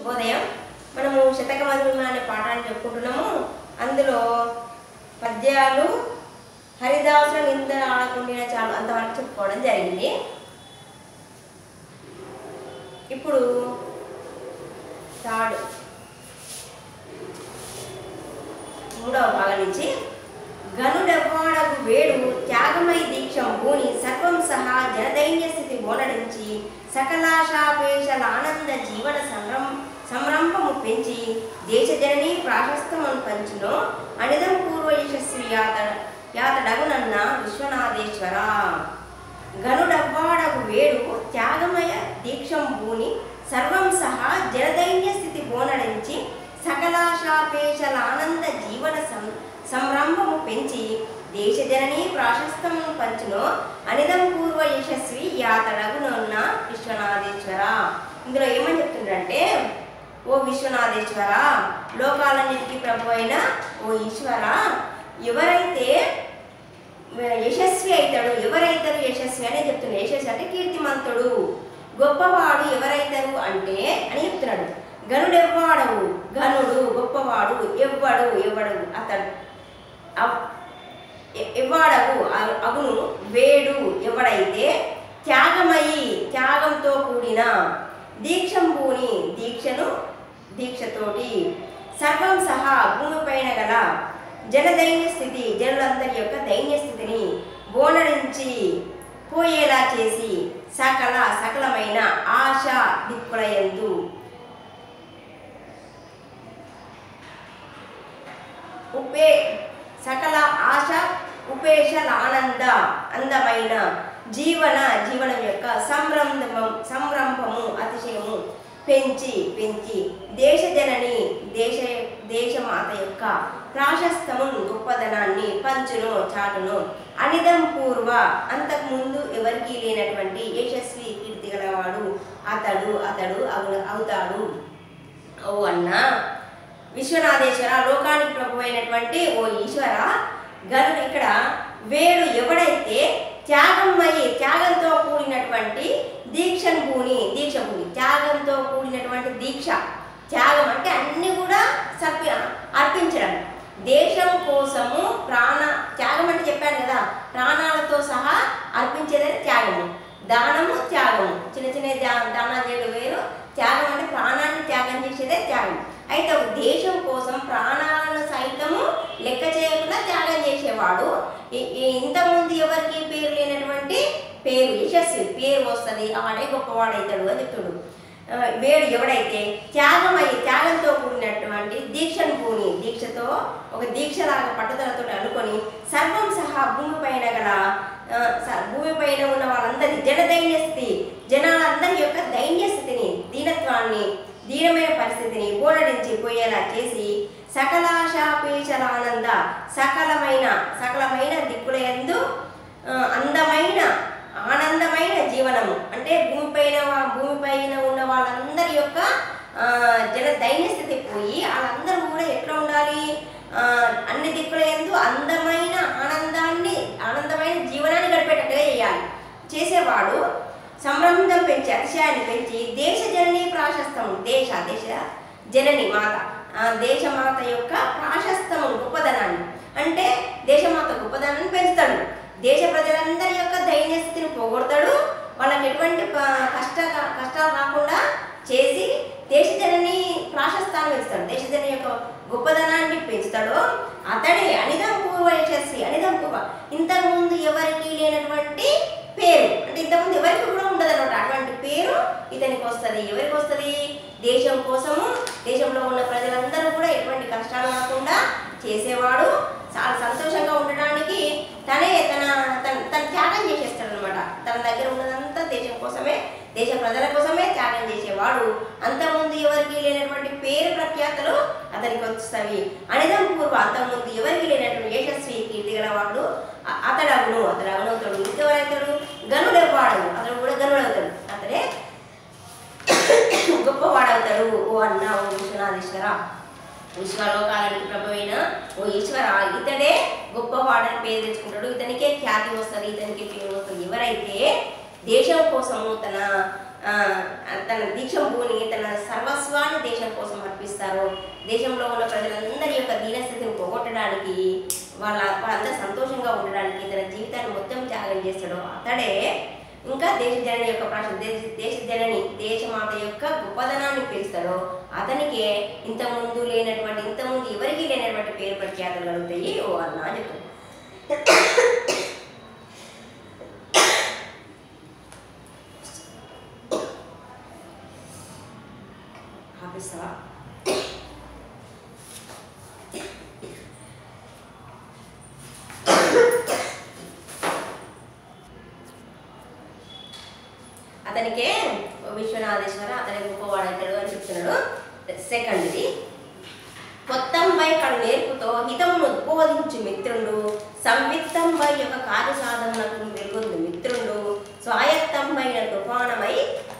శుభోదయం మనము శతక మధురిమ అనే పాఠాన్ని చెప్పుకుంటున్నాము అందులో పద్యాలు హరిదాసుల నింద ఆడకుండా చాలు అంతవరకు చెప్పుకోవడం జరిగింది ఇప్పుడు థర్డ్ మూడవ భాగం నుంచి గనుడెవ్వాడకు వేడు త్యాగమై దీక్షం భూని సర్వం సహా జనదైన్య స్థితి ఓనడించి సకలాశాపేషల ఆనంద జీవన సంరం సంరంభము పెంచి దేశజనని ప్రాశస్తమును పంచును అనిదం పూర్వ యశస్వి యాత యాతడగునన్న విశ్వనాథేశ్వర గనుడవ్వాడకు వేడు త్యాగమయ దీక్షం భూని సర్వం సహా జనదైన్య స్థితి బోనడించి సకలాశాపేషల ఆనంద జీవన సం సంరంభము పెంచి దేశజనని ప్రాశస్తమును పంచును అనిదం పూర్వ యశస్వి యాతడగునున్న విశ్వనాథేశ్వర ఇందులో ఏమని చెప్తుండ్రంటే ఓ విశ్వనాథేశ్వర లోకాలన్నిటికీ ప్రభు అయిన ఓ ఈశ్వర ఎవరైతే యశస్వి అవుతాడు ఎవరైతారు యశస్వి అనే చెప్తున్నాడు యశస్వి అంటే కీర్తిమంతుడు గొప్పవాడు ఎవరైతారు అంటే అని చెప్తున్నాడు గనుడు ఎవ్వాడవు గనుడు గొప్పవాడు ఎవ్వడు ఎవ్వడు అతడు అవ్- ఎ- ఎవ్వాడవు అ- అగును వేడు ఎవడైతే త్యాగమయి త్యాగంతో కూడిన దీక్షంభూని దీక్షను దీక్షతోటి సర్వం సహా భూమిపైన గల జనదైన్య స్థితి జనులందరి యొక్క దైన్య స్థితిని బోనరించి పోయేలా చేసి సకల సకలమైన ఆశ దిక్కులయందు ఉపే సకల ఆశ ఉపేషల ఆనంద అందమైన జీవన జీవనం యొక్క సంరంభం సంరంభము అతిశయము పెంచి పెంచి దేశజనని దేశ దేశమాత యొక్క ప్రాశస్తము గొప్పదనాన్ని పంచును చాటును అనిదం పూర్వ అంతకుముందు ఎవరికీ లేనటువంటి యశస్వి కీర్తి గలవాడు అతడు అతడు అవు అవుతాడు ఓ అన్నా విశ్వనాథేశ్వర లోకానికి ప్రభు అయినటువంటి ఓ ఈశ్వర గనుడు ఇక్కడ వేడు ఎవడైతే త్యాగమయ్యి త్యాగంతో కూడినటువంటి దీక్షను భూని దీక్ష భూని త్యాగంతో కూడినటువంటి దీక్ష త్యాగం అంటే అన్ని కూడా సర్పి అర్పించడం దేశం కోసము ప్రాణ త్యాగం అంటే చెప్పాను కదా ప్రాణాలతో సహా అర్పించేదని త్యాగము దానము త్యాగము చిన్న చిన్న దా- దానాలు చేయడం వేరు త్యాగం అంటే ప్రాణాన్ని త్యాగం చేసేదే త్యాగం అయితే ఒక దేశం కోసం ప్రాణాలను సైతము లెక్క చేయకుండా త్యాగం చేసేవాడు ఈ- ఈ ఇంతకుముందు ఎవరికి పేరు లేనటువంటి పేరు యశస్వి పేరు వస్తుంది ఆడే గొప్పవాడైతాడు అని చెప్తుడు ఆ, వేడు ఎవడైతే త్యాగమై త్యాగంతో కూడినటువంటి దీక్షను పూని దీక్షతో ఒక దీక్షలాగా పట్టుదలతో అనుకొని సర్వం సహా భూమిపైన గల ఆ, స- భూమిపైన ఉన్న వాళ్ళందరి జన దైన్య స్థితి జనాలందరి యొక్క దైన్య స్థితిని దీనత్వాన్ని దీనమైన పరిస్థితిని బోడడించి పోయేలా చేసి సకలాశాపేచలానంద సకలమైన సకలమైన దిక్కుల యందు ఆ, అందమైన ఆనందమైన జీవనము అంటే భూమిపైన వా- భూమిపైన ఉన్న వాళ్ళందరి యొక్క ఆ, జన దైన్య స్థితి పోయి వాళ్ళందరూ కూడా ఎట్లా ఉండాలి ఆ, అన్ని దిక్కుల ఎందు అందమైన ఆనందాన్ని ఆనందమైన జీవనాన్ని గడిపేటట్టుగా చేయాలి చేసేవాడు సంరంభం పెంచి అతిశయాన్ని పెంచి దేశ జనని ప్రాశస్తం దేశ దేశ జనని మాత ఆ దేశమాత యొక్క ప్రాశస్తము గొప్పదనాన్ని అంటే దేశమాత గొప్పదనాన్ని పెంచుతాడు దేశ ప్రజలందరి యొక్క దైన్య స్థితిని పోగొడతాడు వాళ్ళకి ఎటువంటి ప- కష్ట కష్టాలు రాకుండా చేసి దేశ జనని ప్రాశస్తాన్ని పెంచుతాడు దేశ జనని యొక్క గొప్పదనాన్ని పెంచుతాడు అతడే అనిదం పూర్వ యశస్వి అనిదం పూర్వ ఇంతకుముందు ఎవరికి లేనటువంటి పేరు అంటే ఇంతకుముందు ఎవరికి కూడా ఉండదు అనమాట అటువంటి పేరు ఇతనికి వస్తుంది ఎవరికి వస్తుంది దేశం కోసము దేశంలో ఉన్న ప్రజలందరూ కూడా ఎటువంటి కష్టాలు రాకుండా చేసేవాడు చాలా సంతోషంగా ఉండడానికి తనే తన తన తన త్యాగం చేసేస్తాడు అనమాట తన దగ్గర ఉన్నదంతా దేశం కోసమే దేశ ప్రజల కోసమే త్యాగం చేసేవాడు అంతకుముందు ఎవరికి లేనటువంటి పేరు ప్రఖ్యాతలు అతనికి వస్తాయి అనిదం పూర్వ అంతకుముందు ఎవరికి లేనటువంటి యశస్వి కీర్తి గలవాడు అ- అతడు అగును అతడు అగునవుతాడు ఇంకెవరైతాడు గనుడు వాడు అతడు కూడా గనుడు అవుతాడు అతడే గొప్పవాడవుతాడు ఓ అన్న ఓ విశ్వనాథేశ్వర విశ్వలోకాలకు ప్రభువైన ఓ ఈశ్వర ఇతడే గొప్పవాడని పేరు తెచ్చుకుంటాడు ఇతనికే ఖ్యాతి వస్తుంది ఇతనికి పేరు వస్తుంది ఎవరైతే దేశం కోసము తన ఆ, తన దీక్షం భూని తన సర్వస్వాన్ని దేశం ప్రవర్తిస్తారో దేశంలో ఉన్న ప్రజలందరి యొక్క దీనస్థితిని పోగొట్టడానికి వాళ్ళ వాళ్ళందరూ సంతోషంగా ఉండడానికి తన జీవితాన్ని మొత్తం త్యాగం చేస్తాడో అతడే ఇంకా దేశ జనని యొక్క ప్రాశ దేశ దేశ జనని దేశమాత యొక్క గొప్పదనాన్ని పెంచుతాడో అతనికి ఇంతకుముందు లేనటువంటి ఇంతకుముందు ఎవరికీ లేనటువంటి పేరు ప్రఖ్యాతలు కలుగుతాయి ఓ అన్న అని చెప్తాడు ఆపిస్తావా అతనికే విశ్వనాథేశ్వర అతని గొప్పవాడైతాడు అని చెప్తున్నాడు సెకండ్ ఇది కొత్తంబై కడు నేర్పుతో హితమును ఉద్బోధించు మిత్రుడు సంవిత్తంబై యొక్క కార్యసాధనకు వెలుగొందు మిత్రుడు స్వాయత్తంబైన కృపాణమై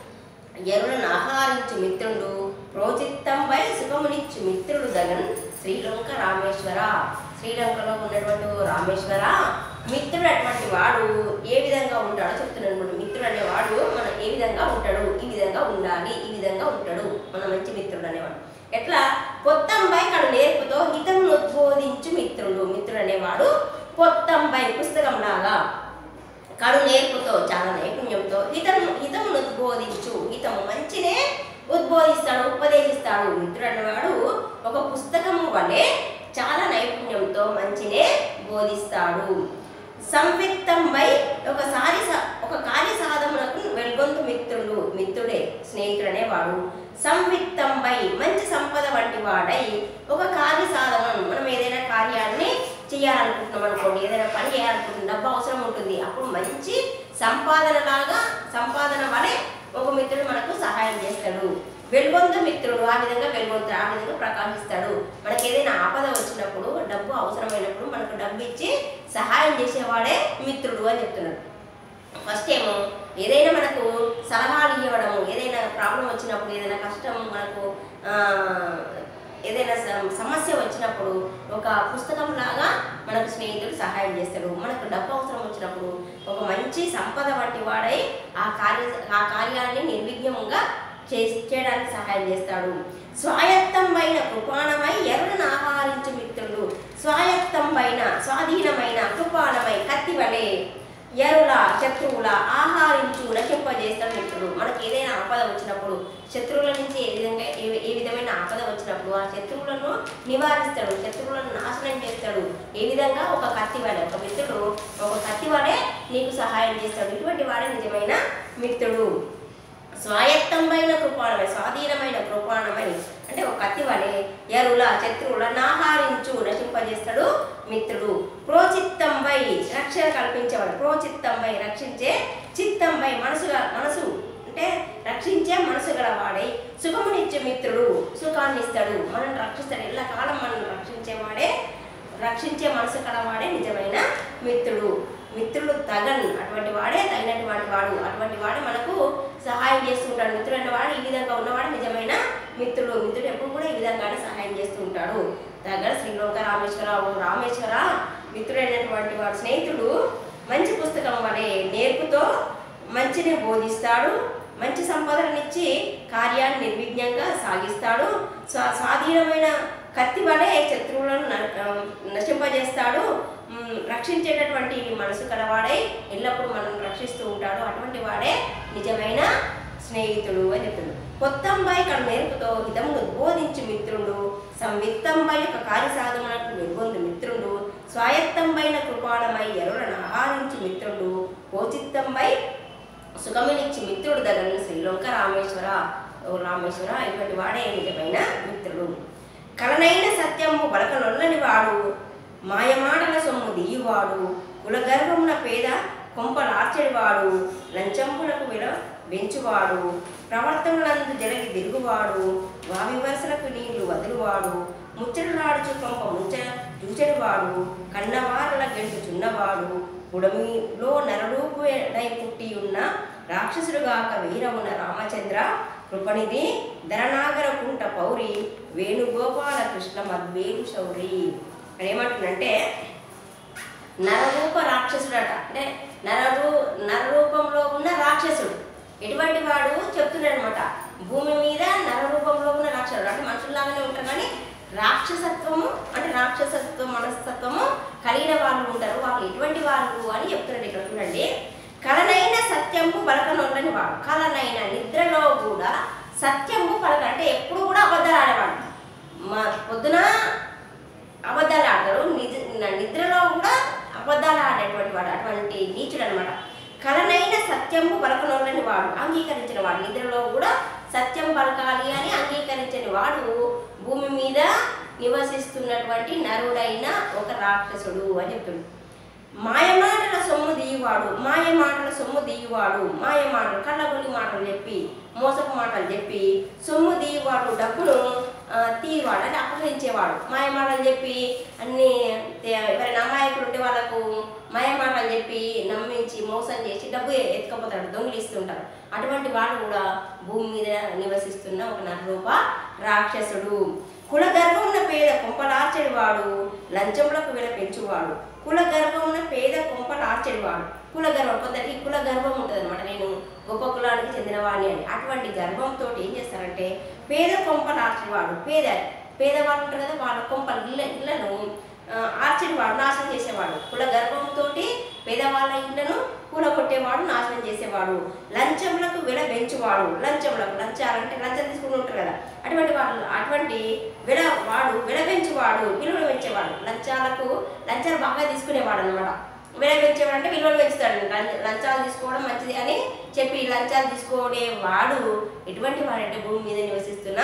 ఎరులను ఆహారించు మిత్రుడు ప్రోచిత్తంపై సుఖమునిచ్చు మిత్రుడు దగన్ శ్రీలంక రామేశ్వర శ్రీలంకలో ఉన్నటువంటి ఓ రామేశ్వర మిత్రుడు అటువంటి వాడు ఏ విధంగా ఉంటాడో చెప్తున్నాడు అనమాట మిత్రుడు అనేవాడు మన ఏ విధంగా ఉంటాడు ఈ విధంగా ఉండాలి ఈ విధంగా ఉంటాడు మన మంచి మిత్రుడు అనేవాడు ఎట్లా పొత్తంపై కడు నేర్పుతో హితమును ఉద్బోధించు మిత్రుడు మిత్రుడు అనేవాడు పొత్తంపై పుస్తకం లాగా కడు నేర్పుతో చాలా నైపుణ్యంతో హితము హితమును ఉద్బోధించు హితము మంచినే ఉద్బోధిస్తాడు ఉపదేశిస్తాడు మిత్రుడు అన్నవాడు ఒక పుస్తకము వలె చాలా నైపుణ్యంతో మంచినే బోధిస్తాడు సంవిత్తంపై ఒకసారి స- ఒక కార్య సాధమునకు వెల్గొంతు మిత్రుడు మిత్రుడే స్నేహితుడు అనేవాడు సంవిత్తంపై మంచి సంపద వంటి వాడై ఒక కార్య సాధనం మనం ఏదైనా కార్యాన్ని చేయాలనుకుంటున్నాం అనుకోండి ఏదైనా పని చేయాలనుకుంటున్నాం డబ్బు అవసరం ఉంటుంది అప్పుడు మంచి సంపాదన లాగా సంపాదన వలె ఒక మిత్రుడు మనకు సహాయం చేస్తాడు వెలుగొంద మిత్రుడు ఆ విధంగా వెలుగొంతాడు ఆ విధంగా ప్రకాశిస్తాడు మనకి ఏదైనా ఆపద వచ్చినప్పుడు డబ్బు అవసరమైనప్పుడు మనకు డబ్బు ఇచ్చి సహాయం చేసేవాడే మిత్రుడు అని చెప్తున్నాడు ఫస్ట్ ఏమో ఏదైనా మనకు సలహాలు ఇవ్వడము ఏదైనా ప్రాబ్లం వచ్చినప్పుడు ఏదైనా కష్టం మనకు ఆ, ఏదైనా స- సమస్య వచ్చినప్పుడు ఒక పుస్తకం లాగా మనకు స్నేహితుడు సహాయం చేస్తాడు మనకు డబ్బు అవసరం వచ్చినప్పుడు ఒక మంచి సంపద వంటి వాడై ఆ కార్య ఆ కార్యాన్ని నిర్విఘ్నంగా చే చేయడానికి సహాయం చేస్తాడు స్వాయత్తమైన కృపాణమై ఎర్రను ఆహరించు మిత్రుడు స్వాయత్తమైన స్వాధీనమైన కృపాణమై కత్తి వలె ఎరుల శత్రువుల ఆహారించు నశింపజేస్తాడు మిత్రుడు మనకి ఏదైనా ఆపద వచ్చినప్పుడు శత్రువుల నుంచి ఏ విధంగా ఏ ఏ విధమైన ఆపద వచ్చినప్పుడు ఆ శత్రువులను నివారిస్తాడు శత్రువులను నాశనం చేస్తాడు ఏ విధంగా ఒక కత్తి వాడే ఒక మిత్రుడు ఒక కత్తి వాడే నీకు సహాయం చేస్తాడు ఇటువంటి వాడే నిజమైన మిత్రుడు స్వాయత్తమైన కృపాణమై స్వాధీనమైన కృపాణమై అంటే ఒక కత్తి వలె ఎరుల శత్రువులను ఆహారించు నశింపజేస్తాడు మిత్రుడు ప్రోచిత్తంపై రక్షణ కల్పించేవాడు ప్రోచిత్తంపై రక్షించే చిత్తంపై మనసుగా మనసు అంటే రక్షించే మనసు గలవాడై సుఖమునిచ్చే మిత్రుడు సుఖాన్ని ఇస్తాడు మనం రక్షిస్తాడు ఇలా కాలం మనం రక్షించేవాడే రక్షించే మనసు కలవాడే నిజమైన మిత్రుడు మిత్రుడు తగన్ అటువంటి వాడే తగినటువంటి వాడు అటువంటి వాడే మనకు సహాయం చేస్తుంటాడు మిత్రుడు అన్నవాడు ఈ విధంగా ఉన్నవాడు నిజమైన మిత్రుడు మిత్రుడు ఎప్పుడు కూడా ఈ విధంగానే సహాయం చేస్తూ ఉంటాడు తగన్ శ్రీలోక రామేశ్వరరావు రామేశ్వర మిత్రుడైనటువంటి వాడు స్నేహితుడు మంచి పుస్తకం వలె నేర్పుతో మంచిని బోధిస్తాడు మంచి సంపదలనిచ్చి కార్యాన్ని నిర్విఘ్నంగా సాగిస్తాడు స్వా స్వాధీనమైన కత్తి వలె శత్రువులను న- ఆ, నశింపజేస్తాడు మ్, రక్షించేటటువంటి మనసు కలవాడై ఎల్లప్పుడూ మనం రక్షిస్తూ ఉంటాడు అటువంటి వాడే నిజమైన స్నేహితుడు అని చెప్తున్నాడు కొత్తంపై ఇక్కడ నేర్పుతో హితమును ఉద్బోధించు మిత్రుడు సంవిత్తంపై ఒక కార్యసాధనకు వెలుగొందు మిత్రుడు స్వాయత్తంపైన కృపాణమై ఎరులను ఆహారించు మిత్రుడు కోచిత్తంపై సుఖమినిచ్చి మిత్రుడు దగ్గర శ్రీలంక రామేశ్వర ఓ రామేశ్వర ఇటువంటి వాడే నిజమైన మిత్రుడు కలనైన సత్యము బలకనొల్లని వాడు మాయమాటల సొమ్ము దియ్యువాడు కులగర్వమున పేద కొంపలార్చెడివాడు లంచంపులకు విల వెంచువాడు ప్రవర్తనలందు జలగి తిరుగువాడు వావి వరుసలకు నీళ్లు వదులువాడు ముచ్చటలాడుచు కొంప ముంచ చూచెడువాడు కన్నవారల గెంటుచున్నవాడు పుడమిలో నరరూపుడై పుట్టి ఉన్న రాక్షసుడుగాక వీరమున రామచంద్ర కృపనిధి ధరనాగర కుంట పౌరి వేణుగోపాల కృష్ణ మద్వేలు శౌరి ఇక్కడ ఏమంటుందంటే నరరూప రాక్షసుడట అంటే నరరూ నరరూపంలో ఉన్న రాక్షసుడు ఎటువంటి వాడు చెప్తున్నాడు అనమాట భూమి మీద నరరూపంలో ఉన్న రాక్షసుడు అంటే మనుషుల్లాగానే ఉంటారు రాక్షసత్వము అంటే రాక్షసత్వం మనస్తత్వము కలిగిన వాళ్ళు ఉంటారు వాళ్ళు ఎటువంటి వాళ్ళు అని చెప్తున్నాడు ఇక్కడ చూడండి కలనైన సత్యంపు పలకనొల్లని వాడు కలనైన నిద్రలో కూడా సత్యంపు పలక అంటే ఎప్పుడు కూడా అబద్ధాలు ఆడేవాడు మా పొద్దున అబద్ధాలు ఆడతారు నిజ నిద్రలో కూడా అబద్ధాలు ఆడేటువంటి వాడు అటువంటి నీచుడు అనమాట కలనైన సత్యము పలకనోళ్ళని వాడు అంగీకరించిన వాడు నిద్రలో కూడా సత్యం పలకాలి అని అంగీకరించని వాడు భూమి మీద నివసిస్తున్నటువంటి నరుడైన ఒక రాక్షసుడు అని చెప్తుంది మాయమాటల సొమ్ము దియ్యవాడు మాయమాటల సొమ్ము దియ్యవాడు మాయమాటలు కళ్ళగొల్లి మాటలు చెప్పి మోసపు మాటలు చెప్పి సొమ్ము దియ్యవాడు డబ్బును ఆ, తీయవాడు అంటే అపహరించేవాడు మాయమాటలు చెప్పి అన్ని తే- ఎవరైనా అమాయకులు ఉంటే వాళ్ళకు మాయమాటలు చెప్పి నమ్మించి మోసం చేసి డబ్బు ఎత్తుకపోతాడు దొంగిలిస్తుంటారు అటువంటి వాడు కూడా భూమి మీద నివసిస్తున్న ఒక నరరూప రాక్షసుడు కుల గర్వమున్న పేద కొంపలార్చడి వాడు లంచములకు వెల పెంచువాడు కుల గర్వమున్న పేద కొంపలార్చడి వాడు కుల గర్వం కొందరికి కుల గర్వం ఉంటుంది అనమాట నేను గొప్ప కులానికి చెందినవాడిని అని అటువంటి గర్వంతో ఏం చేస్తారంటే పేద కొంపలార్చేవాడు పేద పేదవాళ్ళు ఉంటారు కదా వాళ్ళ కొంపలు ఇళ్ళ ఇళ్ళను ఆ, ఆర్చేవాడు నాశనం చేసేవాడు కుల గర్వంతో పేదవాళ్ళ ఇళ్లను కూలగొట్టేవాడు నాశనం చేసేవాడు లంచములకు వెల పెంచువాడు లంచములకు లంచాలంటే లంచం తీసుకుని ఉంటారు కదా అటువంటి వాళ్ళు అటువంటి వెల వాడు వెల పెంచువాడు విలువలు పెంచేవాడు లంచాలకు లంచాలు బాగా తీసుకునేవాడు అనమాట వెల పెంచేవాడు అంటే విలువలు పెంచుతాడు లం- లంచాలు తీసుకోవడం మంచిది అని చెప్పి లంచాలు తీసుకునే వాడు ఎటువంటి వాడంటే భూమి మీద నివసిస్తున్న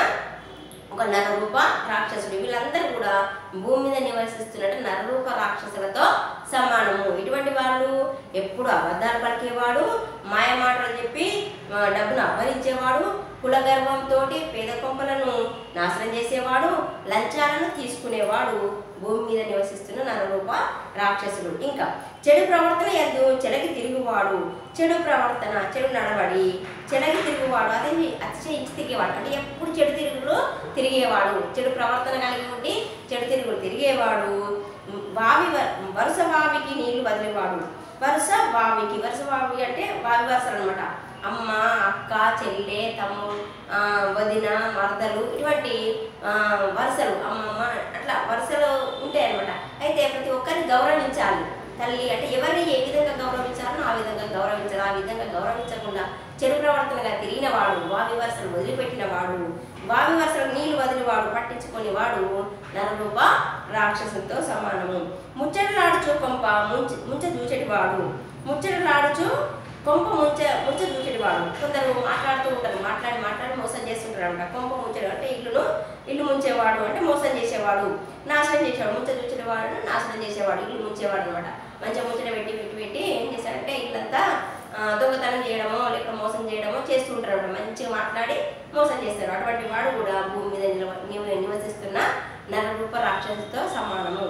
ఒక నరరూప రాక్షసుడు వీళ్ళందరూ కూడా భూమి మీద నివసిస్తున్నట్టు నరరూప రాక్షసులతో సమానము ఇటువంటి వాళ్ళు ఎప్పుడు అబద్ధాలు పలికేవాడు మాయమాటలు చెప్పి ఆ, డబ్బును అపహరించేవాడు కుల గర్వంతో పేద కొంపలను నాశనం చేసేవాడు లంచాలను తీసుకునేవాడు భూమి మీద నివసిస్తున్న నరరూప రాక్షసుడు ఇంకా చెడు ప్రవర్తన ఎందు చెలకి తిరుగువాడు చెడు ప్రవర్తన చెడు నడవడి చెలకి తిరుగువాడు అదే అతిశయించి తిరిగేవాడు అంటే ఎప్పుడు చెడు తిరుగులు తిరిగేవాడు చెడు ప్రవర్తన కలిగి ఉండి చెడు తిరుగులు తిరిగేవాడు వావి వ- వరుస వావికి నీళ్లు వదిలేవాడు వరుస వావికి వరుస వావి అంటే వావి వరుసలు అనమాట అమ్మ అక్క చెల్లె తమ్ము ఆ, వదిన మరదలు ఇటువంటి ఆ, వరుసలు అమ్మమ్మ అట్లా వరుసలు ఉంటాయి అనమాట అయితే ప్రతి ఒక్కరిని గౌరవించాలి తల్లి అంటే ఎవరిని ఏ విధంగా గౌరవించాలో ఆ విధంగా గౌరవించాలి ఆ విధంగా గౌరవించకుండా చెడు ప్రవర్తనగా తిరిగిన వాడు వావి వరుసలు వదిలిపెట్టిన వాడు వావి వరుసలు నీళ్లు వదిలివాడు పట్టించుకొని వాడు నరరూప రాక్షసులతో సమానము ముచ్చటలాడుచు కొంప ముంచ ముంచ చూచెటి వాడు ముచ్చటలాడుచు కొంప ముంచ ముంచ చూచెటి వాడు కొందరు మాట్లాడుతూ ఉంటారు మాట్లాడి మాట్లాడి మోసం చేస్తుంటారు అనమాట కొంప ముంచడు అంటే ఇల్లును ఇల్లు ముంచేవాడు అంటే మోసం చేసేవాడు నాశనం చేసేవాడు ముంచ చూచేవాడు నాశనం చేసేవాడు ఇల్లు ముంచేవాడు అనమాట మంచిగా ముచ్చట పెట్టి పెట్టి పెట్టి ఏం చేశాడంటే ఇల్లంతా ఆ, దొంగతనం చేయడమో లేక మోసం చేయడమో చేస్తూ ఉంటారు అనమాట మంచిగా మాట్లాడి మోసం చేస్తారు అటువంటి వాడు కూడా భూమి మీద నిలవ నివ- నివసిస్తున్న నరరూప రాక్షసుతో సమానము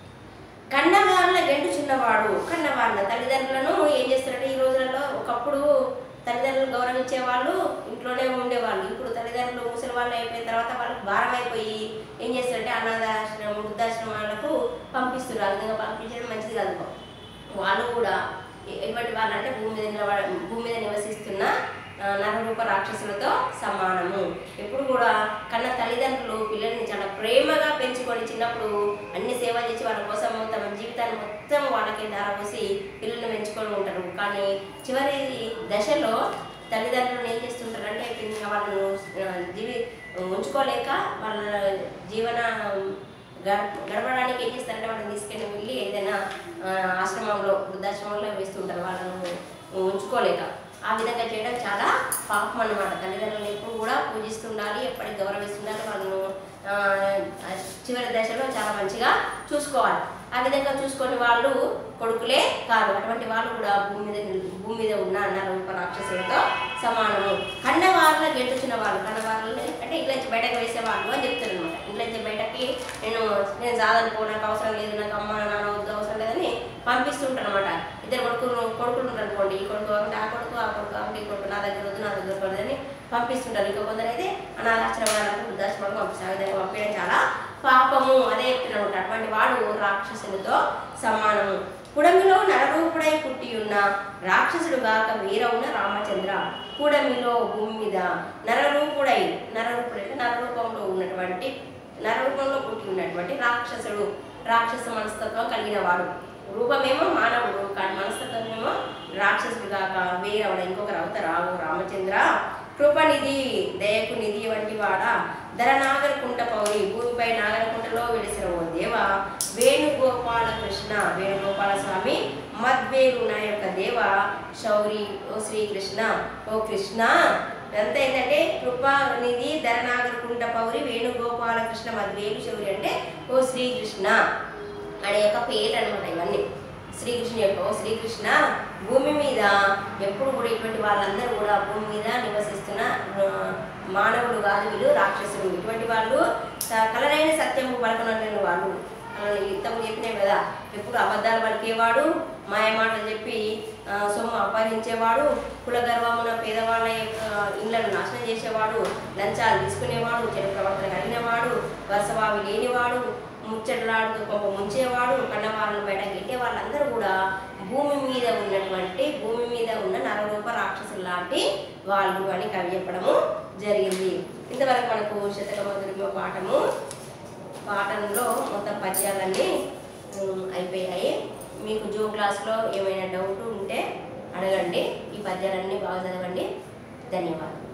కన్నవాళ్ళ గంటు చిన్నవాడు కన్నవాళ్ళ తల్లిదండ్రులను ఏం చేస్తారంటే ఈ రోజులలో ఒకప్పుడు తల్లిదండ్రులు గౌరవించే వాళ్ళు ఇంట్లోనే ఉండేవాళ్ళు ఇప్పుడు తల్లిదండ్రులు ముసలి వాళ్ళు అయిపోయిన తర్వాత వాళ్ళకి భారం అయిపోయి ఏం చేస్తారంటే అనాథాశ్రమం వృద్ధాశ్రమాలకు పంపిస్తున్నారు ఆ విధంగా పంపించడం మంచిది కాదు వాళ్ళు కూడా ఎ- ఎటువంటి వాళ్ళు అంటే భూమి మీద నిలబడ భూమి మీద నివసిస్తున్న ఆ, నరరూప రాక్షసులతో సమానము ఎప్పుడు కూడా కన్న తల్లిదండ్రులు పిల్లల్ని చాలా ప్రేమగా పెంచుకొని చిన్నప్పుడు అన్ని సేవలు చేసి వాళ్ళ కోసం తమ జీవితాన్ని మొత్తం వాళ్ళకి ధారపోసి పిల్లల్ని పెంచుకొని ఉంటారు కానీ చివరి దశలో తల్లిదండ్రులు ఏం చేస్తుంటారంటే ఇంకా వాళ్ళను ఆ, జీవి ఉంచుకోలేక వాళ్ళ జీవన గడ- గడపడానికి ఏం చేస్తారంటే వాళ్ళని తీసుకెళ్ళి వెళ్ళి ఏదైనా ఆ, ఆశ్రమంలో వృద్ధాశ్రమంలో వేస్తుంటారు వాళ్ళను ఉంచుకోలేక ఆ విధంగా చేయడం చాలా పాపం అన్నమాట తల్లిదండ్రులు ఎప్పుడు కూడా పూజిస్తుండాలి ఎప్పటికి గౌరవిస్తుండాలి వాళ్ళను ఆ, ఆ చివరి దశలో చాలా మంచిగా చూసుకోవాలి ఆ విధంగా చూసుకొని వాళ్ళు కొడుకులే కాదు అటువంటి వాళ్ళు కూడా భూమి మీద భూమి మీద ఉన్న నరూప రాక్షసులతో సమానము కన్నవాళ్ళ గెలుచున్న వాళ్ళు కన్నవాళ్ళు అంటే ఇట్లా నుంచి బయటకు వేసేవాళ్ళు అని చెప్తారు అనమాట ఇంట్లో నుంచి బయటకి నేను నేను సాధనుకో నాకు అవసరం లేదు నాకు అమ్మ నాన్న వద్దు అవసరం లేదని పంపిస్తుంటాను అనమాట ఇద్దరు కొడుకులు కొడుకులు ఉంటారు అనుకోండి ఈ కొడుకు అంటే ఆ కొడుకు ఆ కొడుకు అంటే ఈ కొడుకు నా దగ్గర వద్దు నా దగ్గర వద్దని పంపిస్తుంటారు ఇంకో కొందరు అయితే అనాథాశ్రమాలకు వృద్ధాశ్రమాలకు పంపిస్తారు ఆ విధంగా పంపించడం చాలా పాపము అదే చెప్తున్నాడు అటువంటి వాడు రాక్షసులతో సమానము కుడమిలో నరరూపుడై పుట్టి ఉన్న రాక్షసుడు గాక వీరవున రామచంద్ర కూడమిలో భూమి మీద నరరూపుడై నరరూపుడై అంటే నరరూపంలో ఉన్నటువంటి నరరూపంలో పుట్టి ఉన్నటువంటి రాక్షసుడు రాక్షస మనస్తత్వం కలిగిన వాడు రూపమేమో మానవుడు కానీ మనస్తత్వం ఏమో రాక్షసుడు కాక వేరవడ ఇంకొకరు అవుతారావు రామచంద్ర కృపనిధి దయకు నిధి వంటి వాడా ధర నాగరకుంట పౌరి భూమిపై నాగరకుంటలో వెలిసిన ఓ దేవ వేణుగోపాల కృష్ణ వేణుగోపాల స్వామి మద్వేలు నా యొక్క దేవ శౌరి ఓ శ్రీకృష్ణ ఓ కృష్ణ ఎంత ఏంటంటే కృపానిధి ధరనాగరకుంట పౌరి వేణుగోపాల కృష్ణ మద్వేలు శౌరి అంటే ఓ శ్రీకృష్ణ అనే యొక్క పేర్లు అనమాట ఇవన్నీ శ్రీకృష్ణ యొక్క ఓ శ్రీకృష్ణ భూమి మీద ఎప్పుడు కూడా ఇటువంటి వాళ్ళందరూ కూడా భూమి మీద నివసిస్తున్న ఆ, మానవులు కాదు వీళ్ళు రాక్షసులు ఇటువంటి వాళ్ళు స- కలరైన సత్యము పలకనలేని వాళ్ళు యుద్ధం చెప్పినాయి కదా ఎప్పుడు అబద్ధాలు పలికేవాడు మాయమాటలు చెప్పి ఆ, సొమ్ము అపహరించేవాడు కుల గర్వమున పేదవాళ్ళ యొక్క ఇళ్లను నాశనం చేసేవాడు లంచాలు తీసుకునేవాడు చెడు ప్రవర్తన కలిగినవాడు వరుసవావి లేనివాడు ముచ్చట్లాడుతూ కొంప ముంచేవాడు కన్నవాళ్ళను బయట గెట్టే వాళ్ళందరూ కూడా భూమి మీద ఉన్నటువంటి భూమి మీద ఉన్న నరరూప రాక్షసులు లాంటి వాళ్ళు అని కవి చెప్పడము జరిగింది ఇంతవరకు మనకు శతక మధురిమ పాఠము పాఠంలో మొత్తం పద్యాలన్నీ ఉమ్, అయిపోయాయి మీకు జో క్లాస్లో ఏమైనా డౌట్ ఉంటే అడగండి ఈ పద్యాలన్నీ బాగా చదవండి ధన్యవాదాలు